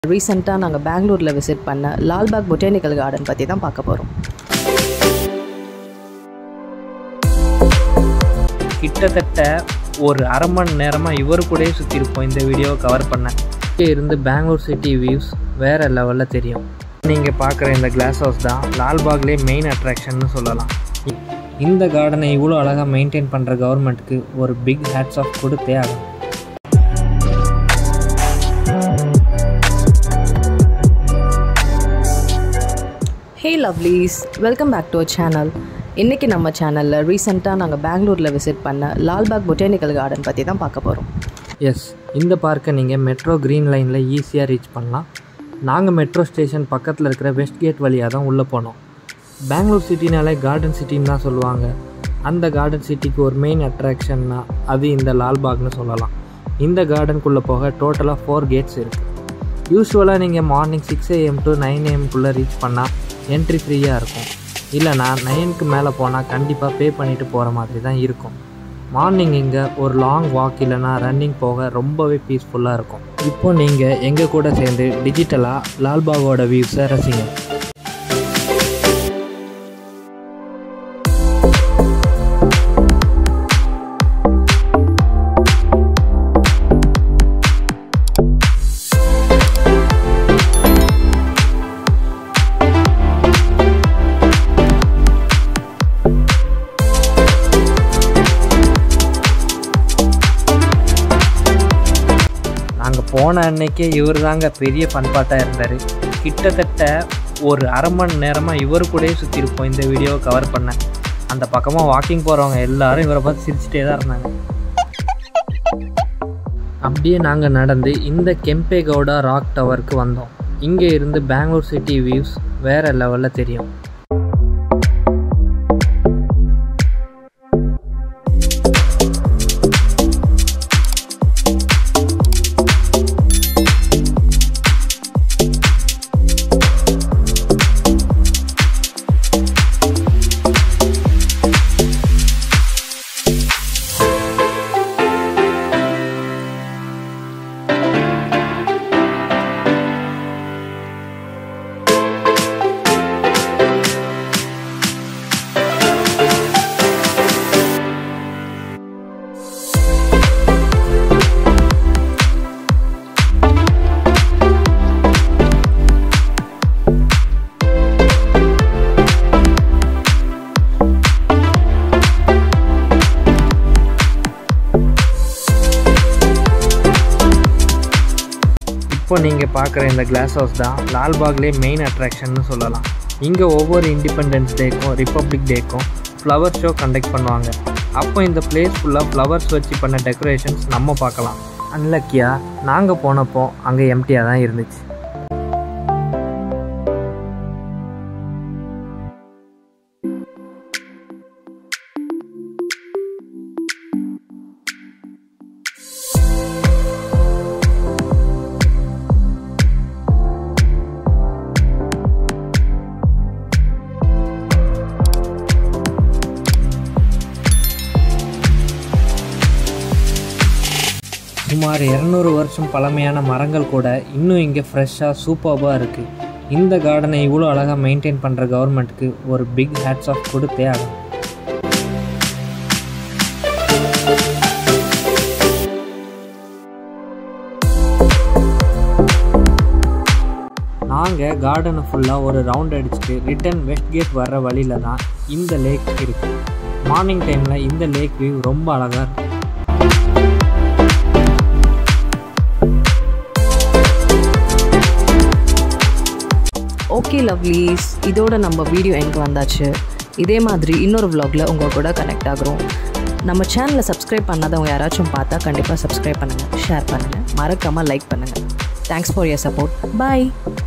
ரீசெண்டாக நாங்கள் பெங்களூரில் விசிட் பண்ண லால்பாக் பொட்டானிக்கல் கார்டன் பற்றி தான் பார்க்க போகிறோம் கிட்டத்தட்ட ஒரு அரை மணி நேரமாக இவர் கூடயே சுற்றிருப்போம் இந்த வீடியோவை கவர் பண்ண இங்கே இருந்து பெங்களூர் சிட்டி வியூஸ் வேறு லெவலில் தெரியும் நீங்கள் பார்க்குற இந்த கிளாஸ் ஹவுஸ் தான் லால்பாக்லேயே மெயின் அட்ராக்ஷன்னு சொல்லலாம் இ- இந்த கார்டனை இவ்வளோ அழகாக மெயின்டைன் பண்ணுற கவர்மெண்ட்டுக்கு ஒரு பிக் ஹேட்ஸ் ஆஃப் கொடுத்தே ஆகும் hey lovelies welcome back to our channel இன்றைக்கி நம்ம சேனலில் ரீசெண்டாக நாங்கள் பெங்களூரில் விசிட் பண்ண லால்பாக் பொட்டானிக்கல் கார்டன் பற்றி தான் பார்க்க போகிறோம் எஸ் இந்த பார்க்கை நீங்கள் மெட்ரோ க்ரீன் லைனில் ஈஸியாக ரீச் பண்ணலாம் நாங்கள் மெட்ரோ ஸ்டேஷன் பக்கத்தில் இருக்கிற வெஸ்ட் கேட் வழியாக தான் உள்ளே போனோம் பெங்களூர் சிட்டினாலே கார்டன் சிட்டின்னு தான் சொல்லுவாங்க அந்த கார்டன் சிட்டிக்கு ஒரு மெயின் அட்ராக்ஷன்னா அது இந்த லால்பாக்னு சொல்லலாம் இந்த கார்டனுக்குள்ளே போக டோட்டலாக ஃபோர் கேட்ஸ் இருக்குது யூஸ்வலாக நீங்கள் morning six AM to nine ஏஎம்குள்ளே ரீச் பண்ணால் என்ட்ரி ஃப்ரீயாக இருக்கும் இல்லைனா நைனுக்கு மேலே போனால் கண்டிப்பாக பே பண்ணிவிட்டு போகிற மாதிரி தான் இருக்கும் மார்னிங் இங்கே ஒரு லாங் வாக் இல்லைனா ரன்னிங் போக ரொம்பவே பீஸ்ஃபுல்லாக இருக்கும் இப்போ நீங்கள் எங்கள் கூட சேர்ந்து டிஜிட்டலாக லால்பாகோட வியூஸை ரசிங்க நாங்கள் போன அன்னைக்கே இவர் தாங்க பெரிய பண்பாட்டாக இருந்தார் கிட்டத்தட்ட ஒரு அரை மணி நேரமாக இவர் கூடயே சுற்றிருப்போம் இந்த வீடியோவை கவர் பண்ண அந்த பக்கமாக வாக்கிங் போகிறவங்க எல்லாரும் இவரை பார்த்து சிரிச்சிட்டே தான் இருந்தாங்க அப்படியே நாங்கள் நடந்து இந்த கெம்பே கவுடா ராக் டவருக்கு வந்தோம் இங்கே இருந்து பெங்களூர் சிட்டி வியூஸ் வேறு லெவலில் தெரியும் இப்போ நீங்கள் பார்க்குற இந்த கிளாஸ் ஹவுஸ் தான் லால்பாக்லேயே மெயின் அட்ராக்ஷன்னு சொல்லலாம் இங்கே ஒவ்வொரு இண்டிபெண்டன்ஸ் டேக்கும் ரிப்பப்ளிக் டேக்கும் ஃப்ளவர் ஷோ கண்டக்ட் பண்ணுவாங்க அப்போ இந்த பிளேஸ் ஃபுல்லாக ஃப்ளவர்ஸ் வச்சு பண்ண டெக்கரேஷன்ஸ் நம்ம பார்க்கலாம் அன்லக்கியாக நாங்கள் போனப்போ அங்கே எம்டியாக தான் இருந்துச்சு சுமார் இரநூறு வருஷம் பழமையான மரங்கள் கூட இன்னும் இங்கே ஃப்ரெஷ்ஷாக சூப்பர்பாக இருக்குது இந்த கார்டனை இவ்வளோ அழகாக மெயின்டைன் பண்ணுற கவர்மெண்ட்டுக்கு ஒரு பிக் ஹேட்ஸ் ஆஃப் கொடுத்தே ஆகும் நாங்கள் கார்டனை ஃபுல்லாக ஒரு ரவுண்ட் அடிச்சுட்டு ரிட்டன் வெஸ்ட் கேட் வர்ற வழியில் தான் இந்த லேக் இருக்குது மார்னிங் டைமில் இந்த லேக் வியூ ரொம்ப அழகாக இருக்கும் ஓகே லவ்லீஸ் இதோட நம்ம வீடியோ எங்கே வந்தாச்சு இதே மாதிரி இன்னொரு vlogல உங்கள் கூட கனெக்ட் ஆகுறோம் நம்ம சேனலை சப்ஸ்கிரைப் பண்ணாதவங்க யாராச்சும் பார்த்தா கண்டிப்பாக சப்ஸ்கிரைப் பண்ணுங்கள் ஷேர் பண்ணுங்கள் மறக்காமல் லைக் பண்ணுங்கள் thanks for your support bye